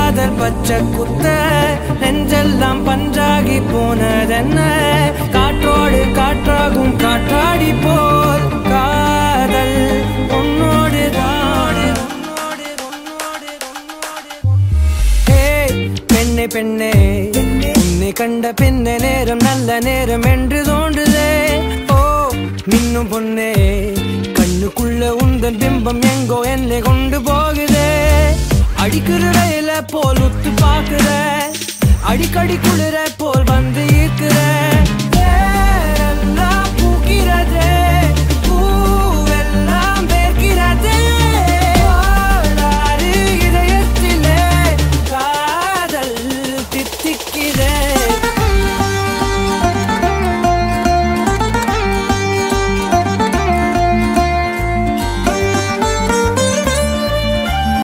காதல் பச்சை குத்த நெஞ்செல்லாம் பஞ்சாகி போனதென்ன காற்றோடு காற்றாகும் காற்றாடி போல் காதல் உன்னோடு தான் ஏய், பெண்ணே பெண்ணே உன்னை கண்ட பின்ன நேரம் நல்ல நேரம் என்று தோன்றுதே ஓ மின்னும் பொண்ணே கண்ணுக்குள்ள உந்தன் பிம்பம் எங்கோ என்னை கொண்டு போகுதே அடிக்கிற ரயில போல் உத்து பாக்குற அடிக்கடி குளிர போல்